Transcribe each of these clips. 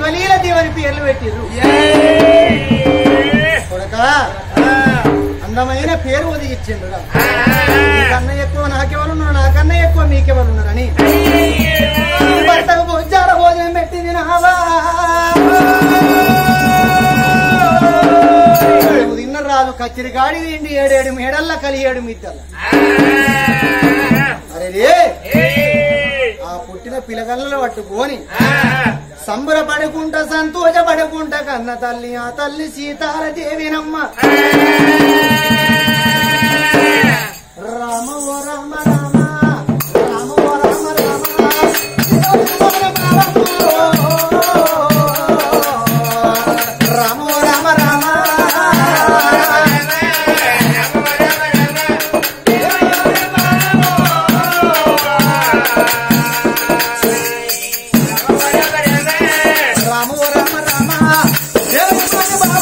శివలీల దేవని పేర్లు పెట్టిర్రు కొడక అందమైన పేరు ఒదిగిచ్చిండ్రు రా. నీకన్నా ఎక్కువ నాకెవరు ఉన్నారు నాకన్నా ఎక్కువ మీకెవరు ఉన్నారని భర్తకు భోజాల భోజనం పెట్టింది నావా నువ్వు తిన్న రాదు కచ్చిరి గాడి తిండి ఏడేడు మేడల్ల కలియేడు మిద్దల అరే రే ఆ పుట్టిన పిలగల్లలో పట్టుకొని సంబరపడుకుంటా సంతోషపడుకుంటా కన్న తల్లి ఆ తల్లి సీతాల దేవినమ్మ రామ ఓ రామ రామ రామ ఓ రామ రామ రామ ఓ రామ రామ రామ ఓ రామ రామ దేవుని పని బాబా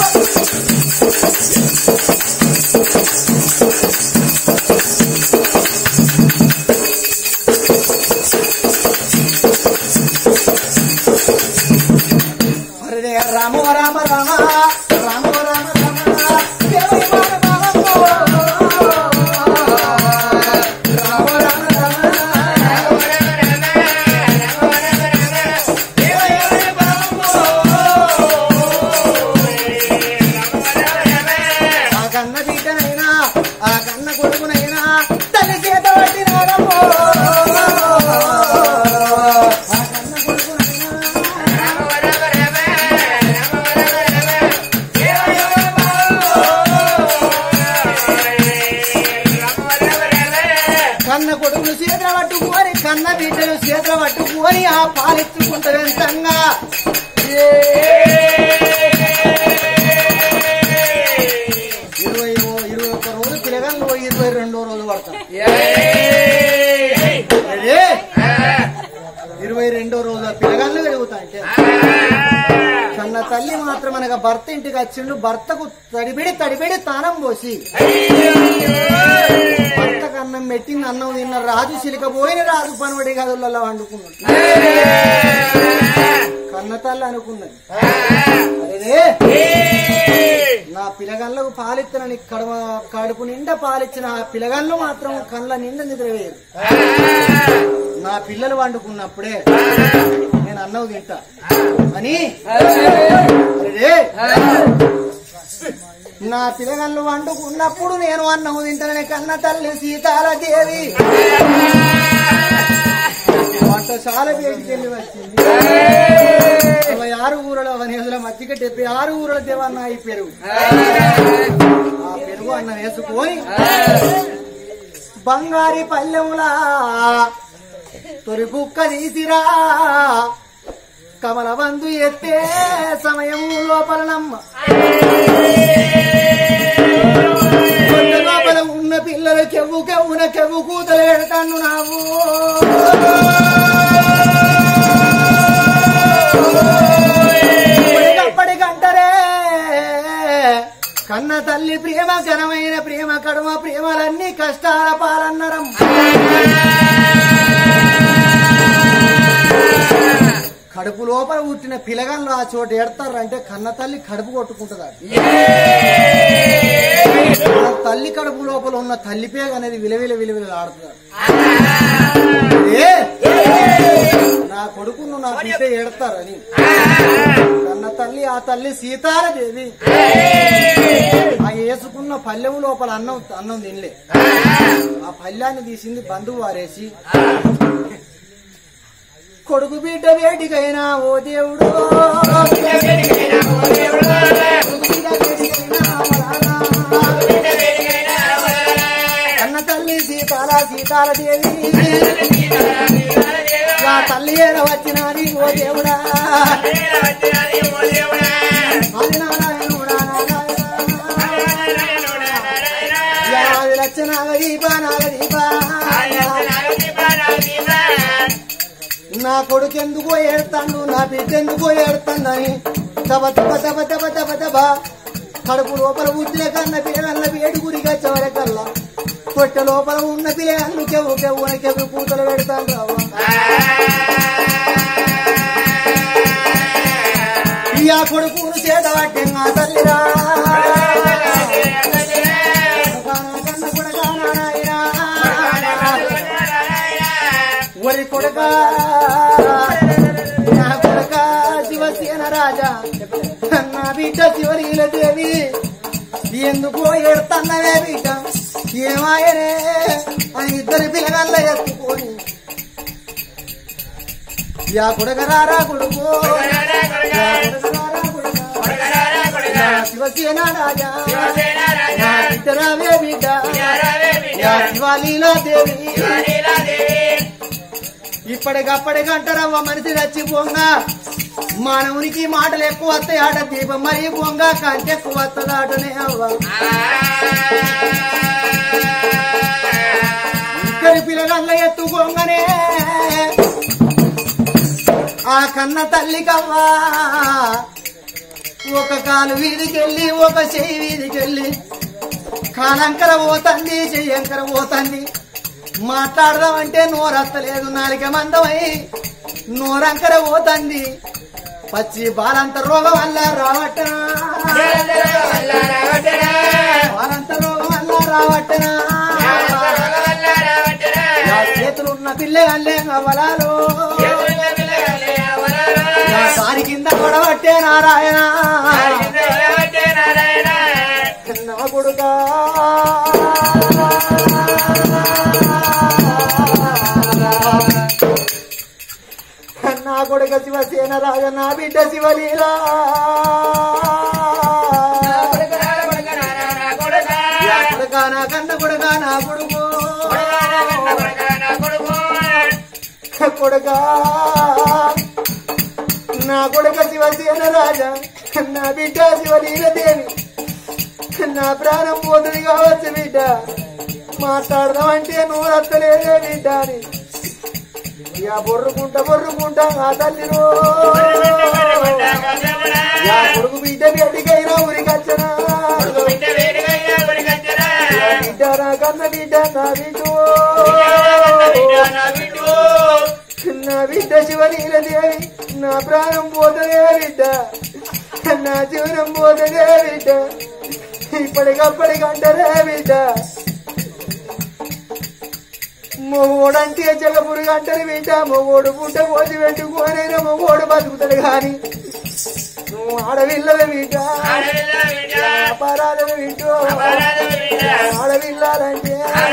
అరే రామ రామ రామ రామ రామ రామ దేవుని మాట బాబో. రామ రామ రామ దేవుని బాబో. ఆ కన్న బిడ్డనైనా ఆ కన్న కొడుకునైనా తల్లి చేత పట్టినారమ్మో ఆ కన్న కొడుకునైనా కన్న కొడుకులు చేతుల పట్టుకొని కన్న బిడ్డలు చేతుల పట్టుకొని ఆ పాలెత్తుకుంటారు ఎంతంగా ఇరవై ఓ- ఇరవై ఒక్క రోజు పిల్లగాళ్ళు ఇరవై రెండో రోజు పడతాం అదే ఇరవై రెండో రోజు ఆ పిల్లగాళ్ళు కడుగుతా అంటే కన్న తల్లి మాత్రం అనగా భర్త ఇంటికి వచ్చిండు భర్తకు తడిబిడి తడిబిడి తానం పోసి భర్తకు అన్నం పెట్టింది అన్నం తిన్న రాజు చిలికపోయిన రాజు పనుబడి గదులలో వండుకున్నాడు కన్న తల్లి అనుకున్నది అదే నా పిలగన్లకు పాలిత్తనని కడవ కడుపు నిండా పాలిచ్చిన ఆ పిలగన్లు మాత్రం కళ్ళ నిండా నిద్రవేయరు నా పిల్లలు వండుకున్నప్పుడే నేను అన్నం తింటా అని అరే నా పిల్లగన్లు వండుకున్నప్పుడు నేను అన్నం తింటానని కన్న తల్లి సీతాల దేవి వంటశాల వేదికెళ్ళి వచ్చింది ఇరవై ఆరు ఊరల వనేసుల మధ్యకి డెబ్బై ఆరు ఊరల దేవన్న ఈ పెరుగు ఆ పెరుగు అన్న వేసుకొని బంగారి పల్లెములా తొలి కుక్క తీసిరా కమల బంధు ఎత్తే సమయం లోపలనమ్మ కొండ లోపల ఉన్న పిల్లలు కెవ్వు కెవ్వున కెవ్వు కూతలు పెడతాను నావు అప్పటికంటరే కన్న తల్లి ప్రేమ ఘనమైన ప్రేమ కడుమ ప్రేమలన్నీ కష్టాల పాలన్నరం కడుపు లోపల పుట్టిన పిలగన్లు ఆ చోట ఎడతారంటే కన్న తల్లి కడుపు కొట్టుకుంటుందా మన తల్లి కడుపు లోపల ఉన్న తల్లి పేగ అనేది విలవిల విలవిల ఆడుతున్నారు ఏ? నా కొడుకును నా బిడ్డ ఏడతారని కన్న తల్లి ఆ తల్లి సీతారదేవి ఆ వేసుకున్న పల్లెం లోపల అన్నం అన్నం తినలే ఆ పల్లెన్ని తీసింది బంధువు వారేసి కొడుకు బిడ్డ వేడికైనా ఓ దేవుడు కొడుకు బిడ్డ వేడికైనా ఓ నాన్నా. కన్న తల్లి సీతాల సీతాల దేవి నా తల్లి ఏడ వచ్చినది ఓ దేవుడా అది నారాయణుడా, నారాయణ. యాది లక్ష నాగదీప నాగదీప నా కొడుకు ఎందుకో ఏడుతాడు నా బిడ్డ ఎందుకో ఏడుతాడని తబ తబ తబ తబ తబ తబ కడుపు లోపల పుట్టిన కన్న పిల్లగల్ల వేడి గురిగా చివరికల్లా పొట్ట లోపల ఉన్న పిల్లగల్లు కెవ్వు కెవ్వున కెవ్వు పూతలు పెడతాను రావు యా కొడుకును చేత పట్టే మా తల్లిరా కన్న కొడుకా నాయనా. ఒరి కొడుక నా కొడుక శివసేన రాజా నా బిడ్డ శివలీల దేవి ఎందుకో ఎడతన్నవే బిడ్డ ఏమాయనే ఆ ఇద్దరి పిల్లగల్ల ఎత్తుకొని యా కొడుక రారా కొడుకు యా కొడుక రారా కొడుక. యా శివసేన రాజా నా బిడ్డ రావే బిడ్డ యా శివలీల దేవి ఇప్పటికప్పటికంటారవ్వ మనిషి చచ్చిపోంగా మానవునికి మాటలు ఎక్కువ వస్తాయి ఆట దీపం మరి పొంగ కంచె ఎక్కువ వస్తుంది ఆటనే అవ్వ ఇక్కడి పిల్లగల్ల ఎత్తుకోగానే ఆ కన్న తల్లికవ్వా ఒక కాలు వీధికెళ్ళి ఒక చెయ్యి వీధికెళ్ళి కాలంకర పోతంది చెయ్యంకర పోతంది మాట్లాడదామంటే నోరత్తలేదు నాలిక మందమై నోరంకర పోతంది పచ్చి బాలంత రోగం వల్ల రావట్టనా బాలంత రోగం వల్ల రావట్టనా నా చేతులున్న పిల్ల అల్లే అవలాలో నా సారి కింద పడబట్టే నారాయణ నా కొడుకా నా కొడుక శివసేన రాజ నా బిడ్డ శివలీలా నా కొడుక నా కన్న కొడుక నా కొడుకు కొడుక నా కొడుక శివసేన రాజా నా బిడ్డ శివలీల దేవి నా ప్రాణం పోతుంది కావచ్చు బిడ్డ మాట్లాడదామంటే నువ్వు రత్తలేదే బిడ్డ అని యా బొర్రుకుంటా బొర్రుకుంటా ఆ తల్లిరో యా కొడుకు బిడ్డ బిడ్డకైనా ఉరికచ్చనా యా బిడ్డ నా కన్న బిడ్డ నా బిడ్డు నా బిడ్డ శివనీల దేవి నా ప్రాణం పోతదే బిడ్డ నా జీవనం పోతదే బిడ్డ ఇప్పటికప్పటికంటరే బిడ్డ మొగోడంటే జగపురుగు అంటారు బిడ్డ మొగోడు పుట్ట కోసి పెట్టుకోనైనా మొగోడు బతుకుతాడు గాని నువ్వు ఆడవిల్లవే బిడ్డ అపరాధమే బిడ్డ ఆడవిల్లాలంటే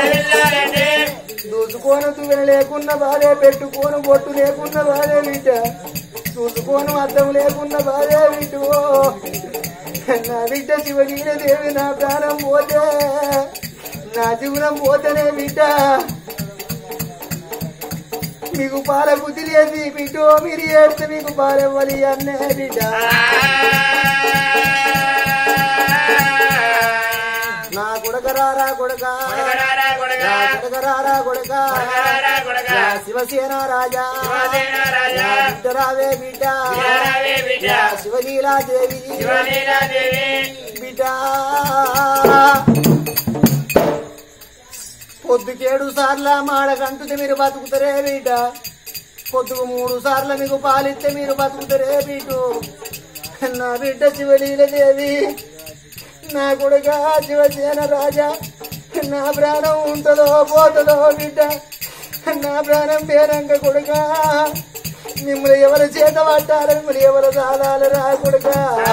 దూసుకోను తువ్వెన లేకున్న బాధే పెట్టుకోను బొట్టు లేకున్న బాధే బిడ్డ చూసుకోను అద్దం లేకున్న బాధే బిడ్డు నా బిడ్డ శివనీల దేవి నా ప్రాణం పోతే నా జీవనం పోతేనే బిడ్డ మీకు పాల బుద్ధి లేదు బిడ్డ మీరు ఏడితే మీకు పాలెవ్వాలి అన్నే బిడ్డ నా కొడక రారా కొడక నా కొడక రారా కొడక నా శివసేన రాజా నా బిడ్డ రావే బిడ్డ నా శివలీలా దేవి బిడ్డ పొద్దుకేడు సార్ల మాడకంటుతే మీరు బతుకుతారే బిడ్డ పొద్దుకు మూడు సార్లు మీకు పాలిస్తే మీరు బతుకుతారే బిడ్డు నా బిడ్డ శివలీల దేవి నా కొడుక శివసేన రాజా నా ప్రాణం ఉంటుందో పోతుందో బిడ్డ నా ప్రాణం పేరంక కొడుక మిమ్మల్ని ఎవరు చేత పట్టాలి మిమ్మల్ని ఎవరు సాధాలు రా కొడుక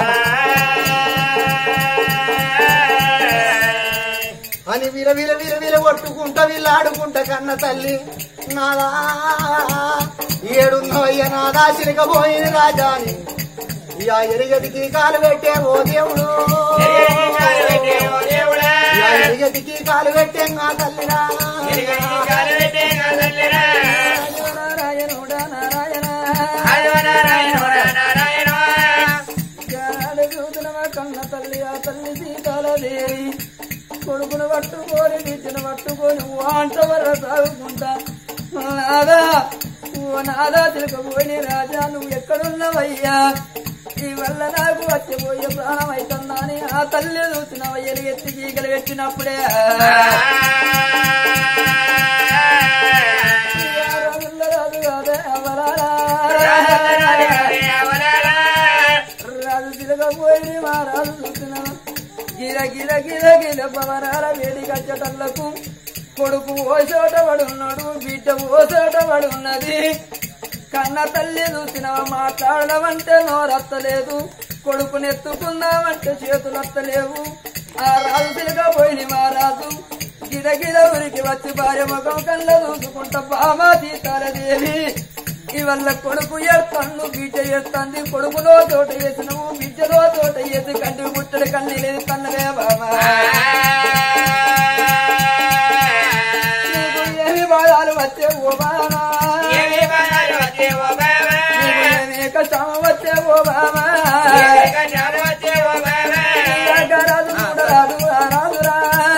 అని విల విల విల విల కొట్టుకుంటా వీళ్ళాడుకుంటా కన్న తల్లి నాదా ఏడున్నవయ్య నాదా చిలకపోయింది రాజా అని ఇక ఎరిగదికి కాలు పెట్టే ఓ దేవుడు ఇక ఎరిగదికి కాలు పెట్టే నా తల్లిరా నారాయణుడా నారాయణ జానాడు చూతునమ కన్న తల్లి ఆ తల్లి సీతాలదేవి కొడుకును పట్టుకొని బిడ్డను పట్టుకొని వాంట వర సాగుకుంటా నాదా ఓ నాదా తిరగబోయి రాజా నువ్వు ఎక్కడున్నావయ్యా ఈ వల్ల నాకు వచ్చిపోయే ప్రాణం అవుతుందని ఆ తల్లి చూసినవయ్యలు ఎత్తి గీగలు పెట్టినప్పుడే ఈ ఆ రోజుల్లో రాజు కాదే అవరారా. రాజు తీసుకుపోయి మహారాజు చూసిన గిర గిర గిర గిర పవనాల వేడి కచ్చటల్లకు కొడుకు ఓ చోట పడున్నాడు బిడ్డ ఓ చోట పడున్నది కన్న తల్లి చూసినవా మాట్లాడమంటే నోరత్తలేదు కొడుకుని ఎత్తుకుందామంటే చేతులు అత్తలేవు ఆ రాజు తిరగపోయి మహారాజు గిద గిద ఊరికి వచ్చి భార్య ముఖం కళ్ళ చూసుకుంటా బామా సీతాలదేవి ఇవల్ల కొడుకు ఎడతాను బిడ్డ ఎడుతుంది కొడుకులో తోట వేసినవు బిడ్డలో తోట వేసి కంటి పుట్టడి కన్నీ లేదు తన్నవే బామా నీకు ఏమి బాధాలు వచ్చే ఓ బామా నీకు ఏమి కష్టం వచ్చే ఓ బామా రాజు చూడరాదు ఆ రాజురా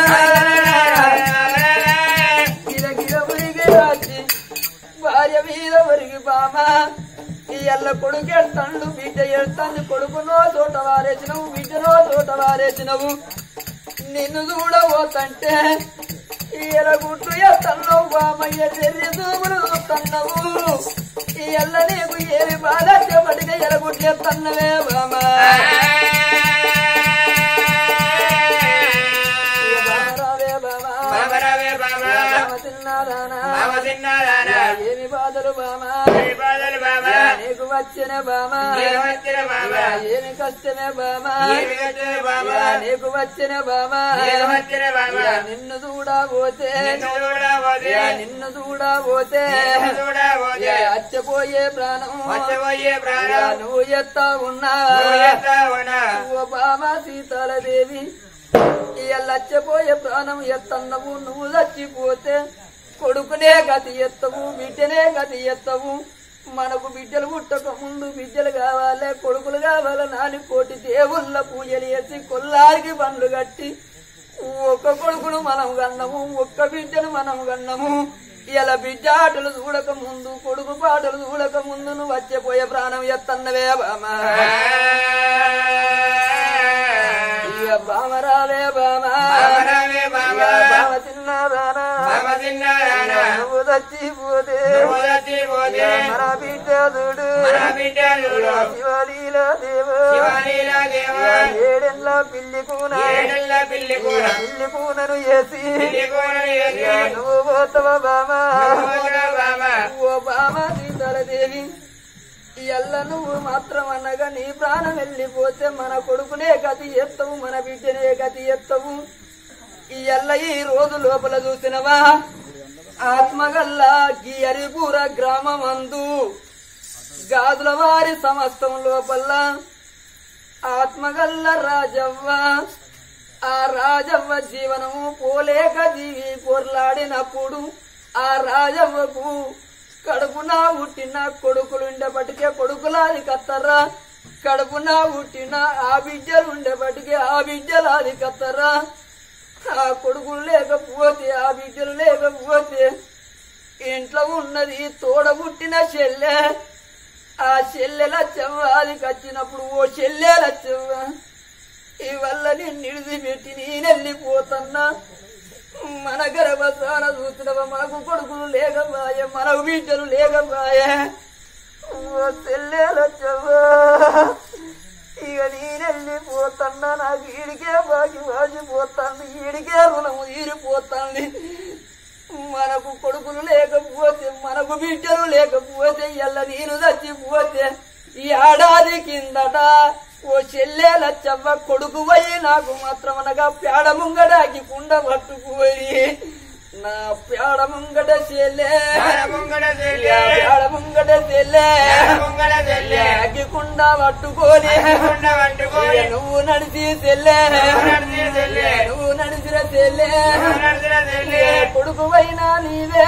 గిర గిర ఉరిగి రాత్రి భార్య మీద ఒరిగి బామ ఈ ఎల్ల కొడుకు ఎడతాడు బిడ్డ ఎడతాను కొడుకునో చోట వారేసినవు బిడ్డనో చోట వారేసినవు నిన్ను చూడబోతంటే ఈ ఎలగుట్టు ఎత్తన్నావు బామయ్య చెర్రి దూములు చూస్తున్నావు ఈ ఎల్ల నీకు ఏమి బాధ చెప్పటిగా ఎలగుట్లు ఎత్తన్నవే బామా బామరావే బామా బామ తిన్నారానా ఏమి బాధలు బామా నీకు వచ్చిన బామా ఏమి కష్టమే బామా నీకు వచ్చిన బామా నిన్ను చూడబోతే నిన్ను చూడబోతే అచ్చపోయే ప్రాణం నువ్వు ఎత్తా ఉన్నా ఓ బామా సీతాలదేవి ఇయ్యల్లచ్చపోయే ప్రాణం ఎత్తన్నవు నువ్వు చచ్చిపోతే కొడుకునే గతి ఎత్తవు బిడ్డనే గతి ఎత్తవు మనకు బిడ్డలు పుట్టక ముందు బిడ్డలు కావాలి కొడుకులు కావాలి నాని కోటి దేవుళ్ళ పూజలు చేసి కొల్లారికి బండ్లు కట్టి ఒక్క కొడుకును మనం కన్నము ఒక్క బిడ్డను మనం కన్నము ఇలా బిడ్డ ఆటలు చూడక ముందు కొడుకు పాటలు చూడక ముందు నువ్వు వచ్చేపోయే ప్రాణం ఎత్తన్నవే బామా ఇక బామరాలే బామా ఇక బామ తిన్నారానా నువ్వు చచ్చిపోతే ఇక మన బిడ్డ చూడు శివలీల దేవ ఏడెల్ల పిల్లి కూన పిల్లి కూనను వేసి ఇక నువ్వు పోతావా బామా ఓ బామ సీతాలదేవి ఎల్ల నువ్వు మాత్రం అనగా నీ ప్రాణం వెళ్ళిపోతే మన కొడుకునే గతి ఎత్తవు మన బిడ్డనే గతి ఎత్తవు ఈ ఎల్ల ఈ రోజు లోపల చూసినవా ఆత్మగల్లా గీ అరిపూర గ్రామమందు గాజుల వారి సమస్తం లోపల ఆత్మగల్ల రాజవ్వ ఆ రాజవ్వ జీవనము పోలేక జీవి పొర్లాడినప్పుడు ఆ రాజవ్వకు కడుపున పుట్టిన కొడుకులుండేపటికే కొడుకులాది కత్తర్రా కడుపున పుట్టిన ఆ బిడ్డలు ఉండేపటికే ఆ బిడ్డలాది కత్తర్రా ఆ కొడుకులు లేకపోతే ఆ బిడ్డలు లేకపోతే ఇంట్లో ఉన్నది తోడ పుట్టిన చెల్లె ఆ చెల్లెల చెవ్వ అది కచ్చినప్పుడు ఓ చెల్లెల చెవ్వ ఈ వల్ల నేను నిడిచిపెట్టి నేనెళ్ళిపోతున్నా మన గర్భసాన చూసినవ మనకు కొడుకులు లేకపాయే మనకు బిడ్డలు లేకపాయే ఓ చెల్లెల చెవ్వ ఇక నేనెళ్ళిపోతున్నా నాకు ఈడికే బాకి వాసిపోతాను ఈడికే రుణము తీరిపోతాంది మనకు కొడుకులు లేకపోతే మనకు బిడ్డలు లేకపోతే ఎల్ల నేను చచ్చిపోతే ఈ ఏడాది కిందట ఓ చెల్లెల చెవ్వ కొడుకు పోయి నాకు మాత్రం అనగా పేడ ముంగడాకి కుండ పట్టుకుపోయి నా పేడ ముంగట చెల్లె పేడ ముంగట చెల్లె అగ్గి కుండ పట్టుకొని ఇక నువ్వు నడిచి చెల్లె నువ్వు నడిచిన చెల్లె కొడుకు అయినా నీవే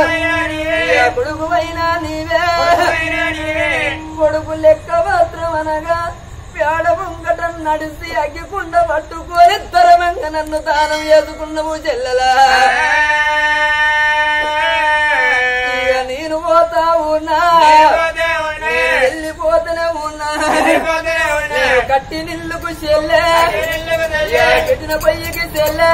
కొడుకు అయినా నీవే కొడుకు లెక్క మాత్రం అనగా పేడ ముంగట నడిచి అగ్గికుండ పట్టుకొని తరమంగా నన్ను దానం చేసుకున్నావు చెల్లెలా ఇక నేను పోతా ఉన్నా నేను వెళ్ళిపోతూనే ఉన్నా నేను కట్టి నిల్లుకు చెల్లె ఇక పెట్టిన పొయ్యికి చెల్లె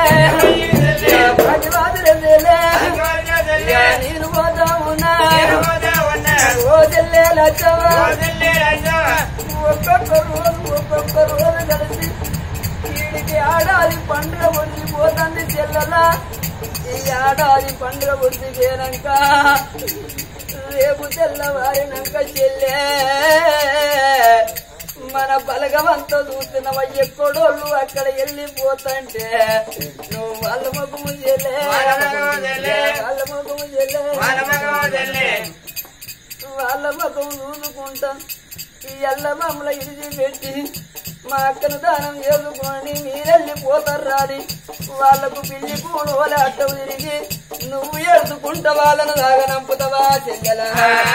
ఇక పది మాదిరి చెల్లె ఇక నేను పోతా ఉన్నా ఓ చెల్లె లచ్చవ్వ ఒక్కొక్క రోజు ఒక్కొక్క రోజు కలిసి వీడికి ఆడాది పండుగ పోతుంది చెల్లెలా ఈ ఆడాది పండుగ పోయినాక రేపు తెల్లవారినాక చెల్లె మన బలగమంతా చూస్తున్నావా ఎక్కడోళ్ళు అక్కడ వెళ్ళిపోతంటే నువ్వు వాళ్ళ ముఖము చెల్లె వాళ్ళ ముఖము చెల్లె. వాళ్ళ ముఖము చెల్లె వాళ్ళ ముఖం చూసుకుంటా ఈ ఎల్ల మమ్మల్ని ఇడిచి పెట్టి మా అక్కను దానం చేసుకొని మీరెళ్ళిపోతారు రాని వాళ్ళకు పిల్లి పూలు వాళ్ళ అట్టవు తిరిగి నువ్వు ఎడుచుకుంటా వాళ్ళను దాగనంపుతావా చెల్లెలా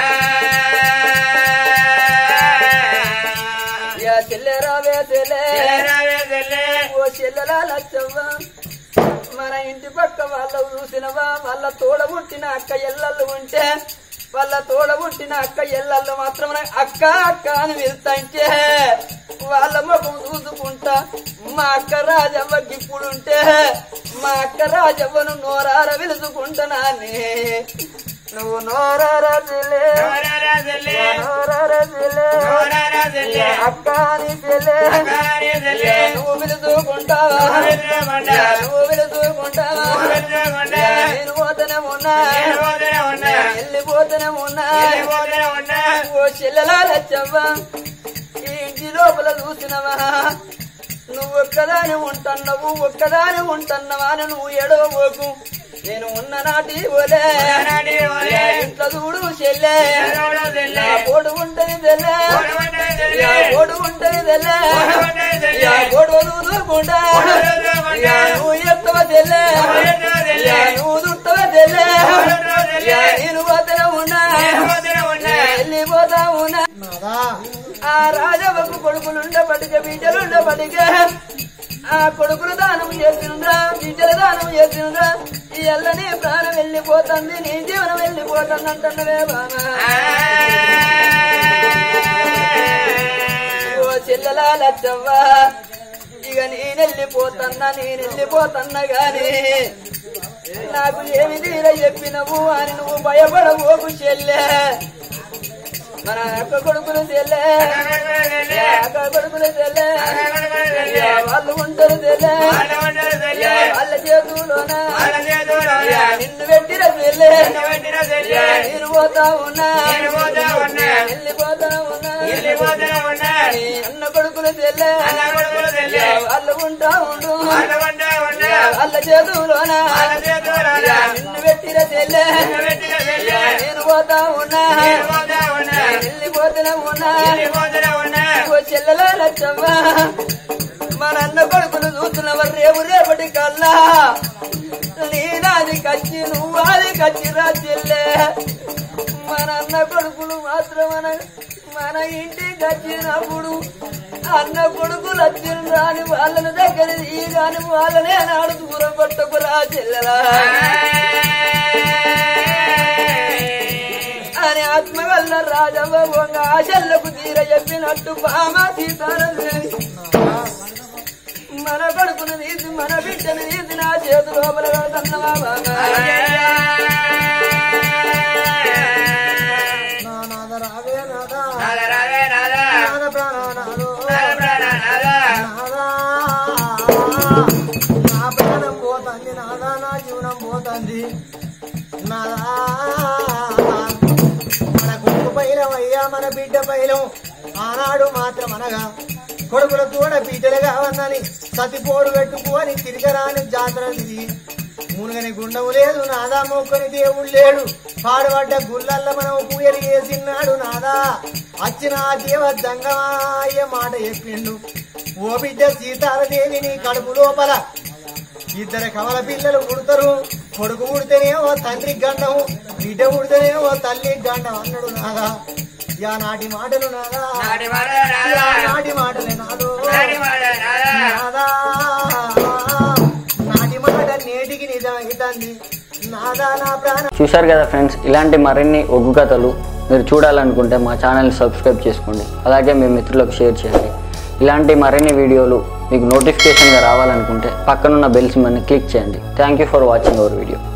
యా చెల్లె రావే చెల్లె ఓ చెల్లెలా లచ్చవ్వ మన ఇంటి పక్క వాళ్ళకు చూసినవా వాళ్ళ తోడబుట్టిన అక్క ఎల్లళ్ళు ఉంటే వాళ్ళ తోడబుట్టిన అక్క ఎల్లళ్ళు మాత్రం అక్క అక్క అని వెళ్తాంటే వాళ్ళ ముఖం చూసుకుంటా మా అక్క రాజవ్వ గిప్పుడుంటే మా అక్క రాజవ్వను నోరార వెలుసుకుంటున్నానే నువ్వు నోరార చెల్లె నోరార చెల్లె అక్క అని చెల్లె నువ్వు వెలుసుకుంటావా నువ్వు వెలుసుకుంటావా నేను పోతనే ఉన్నా వెళ్ళిపోతనే ఉన్నా ఓ చెల్లెలా లచ్చవ్వా ఈ ఇంటి లోపల చూసినవా నువ్వు ఒక్కదాని ఉంటున్నావు ఒక్కదాని ఉంటున్నావా అని నువ్వు ఎడవబోకు నేను ఉన్న నాటి పోలే ఇంట్లో చూడు చెల్లె నా కోడు ఉంటది తెల్లే యా కోడు ఉంటది తెల్లే యా కోడు చూసుకుంటా యా నువ్వు ఎత్తవ తెల్లే యా నువ్వు చుట్టవ తెల్లే యా నేను పోతనే ఉన్నా వెళ్ళిపోతా ఉన్నా నాదా ఆ రాజవకు కొడుకులుండ పటిక బిడ్డలుండ పటిక ఆ కొడుకులు దానం చేసిండ్రా బిడ్డల దానం చేసిండ్రా ఈ ఎల్లని ప్రాణం వెళ్ళిపోతుంది నీ జీవనం వెళ్ళిపోతుంది అంటున్నవే బామా ఓ చెల్లెలా లచ్చవ్వా ఇక నేనెళ్ళిపోతన్నా నేనెళ్ళిపోతన్నా గాని నాకు ఏమి తీర చెప్పినవు అని నువ్వు భయపడబోకు చెల్లె మన అక్క కొడుకులు చెల్లె అక్క కొడుకులు చెల్లె వాళ్ళు ఉంటారు చెల్లె వాళ్ళ చేతులోన నిన్ను పెట్టిన చెల్లె నేను పోతా ఉన్నా వెళ్ళిపోతా ఉన్నా నీ అన్న కొడుకులు చెల్లె వాళ్ళు ఉంటా ఉండు వాళ్ళ చేతులోన నిన్ను పెట్టిన చెల్లె నేను పోతా ఉన్నా వెళ్ళిపోతున్నా ఉన్నా ఓ చెల్లెలా లచ్చవ్వా మన అన్న కొడుకులు చూస్తున్నవారు రేపు రేపటి కల్లా నేనాది కచ్చి నువ్వు అది కచ్చిరా చెల్లె మన అన్న కొడుకులు మాత్రం మన మన ఇంటికి వచ్చినప్పుడు అన్న కొడుకులు వచ్చిండ్రా అని వాళ్ళని దగ్గర ఈ గాని వాళ్ళనే నాడు దూరం పట్టుకురా చెల్లెలా అని ఆత్మగల్ల రాజవ్వ ఒక ఆశల్లకు తీర చెప్పినట్టు బామ సీతారామదేవి మన కొడుకును తీసి మన బిడ్డను తీసి నా చేతు లోపల కన్నవా బాగా నా నాద రావే నాదా నాద ప్రాణనాదో నాదా నా ప్రాణం పోతుంది నాదా నా జీవనం పోతుంది నాదా మన కొడుకు పైలం అయ్యా మన బిడ్డ పైలం ఆనాడు మాత్రం అనగా కొడుకుల తోడ బిడ్డలుగా ఉన్నని సతిపోడు పెట్టుకొని తిరగరాని జాతర తిరిగి మునుగని గుండము లేదు నాదా మొక్కని దేవుడు లేడు పాడుపడ్డ గుళ్ళల్ల మనం పూయలు వేసిన్నాడు నాదా వచ్చిన ఆ దేవ దంగమాయ మాట చెప్పిండు ఓ బిడ్డ సీతారదేవి నీ కడుపు లోపల ఇద్దరు కమల పిల్లలు పుడతారు కొడుకు పుడితేనేమో తండ్రి గండం బిడ్డ పుడితేనేమో తల్లి గండం అన్నాడు నాదా యా నాటి మాటలు నాదా యా నాటి మాటలే నాదో నాదా నాటి మాట నేటికి నిజమైతుంది నాదా నా ప్రాణ చూశారు కదా ఫ్రెండ్స్ ఇలాంటి మరిన్ని ఒగ్గు కథలు మీరు చూడాలనుకుంటే మా ఛానల్ని సబ్స్క్రైబ్ చేసుకోండి అలాగే మీ మిత్రులకు షేర్ చేయండి ఇలాంటి మరిన్ని వీడియోలు మీకు నోటిఫికేషన్గా రావాలనుకుంటే పక్కనున్న బెల్ సింబల్ని క్లిక్ చేయండి thank you for watching our video